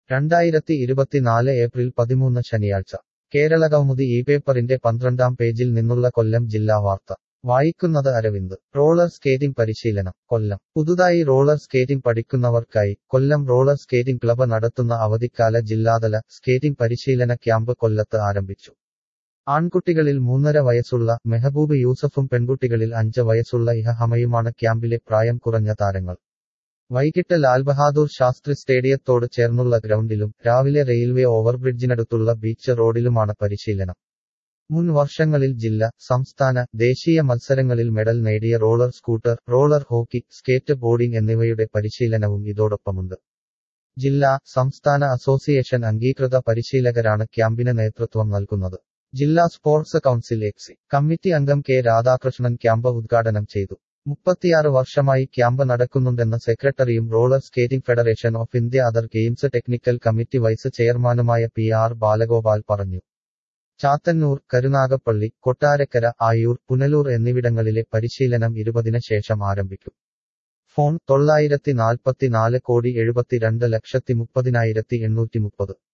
രണ്ടായിരത്തി ഇരുപത്തിനാല് ഏപ്രിൽ പതിമൂന്ന് ശനിയാഴ്ച കേരള കൗമുദി ഈ പേപ്പറിന്റെ പന്ത്രണ്ടാം പേജിൽ നിന്നുള്ള കൊല്ലം ജില്ലാ വാർത്ത വായിക്കുന്നത് അരവിന്ദ് റോളർ സ്കേറ്റിംഗ് പരിശീലനം കൊല്ലം പുതുതായി റോളർ സ്കേറ്റിംഗ് പഠിക്കുന്നവർക്കായി കൊല്ലം റോളർ സ്കേറ്റിംഗ് ക്ലബ് നടത്തുന്ന അവധിക്കാല ജില്ലാതല സ്കേറ്റിംഗ് പരിശീലന ക്യാമ്പ് കൊല്ലത്ത് ആരംഭിച്ചു ആൺകുട്ടികളിൽ മൂന്നര വയസ്സുള്ള മെഹബൂബ് യൂസഫും പെൺകുട്ടികളിൽ അഞ്ച് വയസ്സുള്ള ഇഹ ഹമയുമാണ് ക്യാമ്പിലെ പ്രായം കുറഞ്ഞ താരങ്ങൾ വൈകിട്ട് ലാൽ ബഹാദൂർ ശാസ്ത്രി സ്റ്റേഡിയത്തോട് ചേർന്നുള്ള ഗ്രൗണ്ടിലും രാവിലെ റെയിൽവേ ഓവർബ്രിഡ്ജിനടുത്തുള്ള ബീച്ച് റോഡിലുമാണ് പരിശീലനം മുൻ വർഷങ്ങളിൽ ജില്ല സംസ്ഥാന ദേശീയ മത്സരങ്ങളിൽ മെഡൽ നേടിയ roller scooter roller hockey skateboarding എന്നിവയുടെ പരിശീലനവും ഇതോടൊപ്പമുണ്ട് ജില്ലാ സംസ്ഥാന അസോസിയേഷൻ അംഗീകൃത പരിശീലകരാണ് ക്യാമ്പിന് നേതൃത്വം നൽകുന്നത് ജില്ലാ സ്പോർട്സ് കൗൺസിൽ എക്സി കമ്മിറ്റി അംഗം കെ രാധാകൃഷ്ണൻ ക്യാമ്പ് ഉദ്ഘാടനം ചെയ്തു മുപ്പത്തിയാറ് വർഷമായി ക്യാമ്പ് നടക്കുന്നുണ്ടെന്ന് സെക്രട്ടറിയും roller skating federation of India other games technical committee vice ചെയർമാനുമായ പി ആർ ബാലഗോപാൽ പറഞ്ഞു ചാത്തന്നൂർ കരുനാഗപ്പള്ളി കൊട്ടാരക്കര ആയൂർ പുനലൂർ എന്നിവിടങ്ങളിലെ പരിശീലനം ഇരുപതിന് ശേഷം ആരംഭിക്കും ഫോൺ തൊള്ളായിരത്തി നാൽപ്പത്തിനാല് കോടി എഴുപത്തിരണ്ട് ലക്ഷത്തി മുപ്പതിനായിരത്തി എണ്ണൂറ്റി മുപ്പത്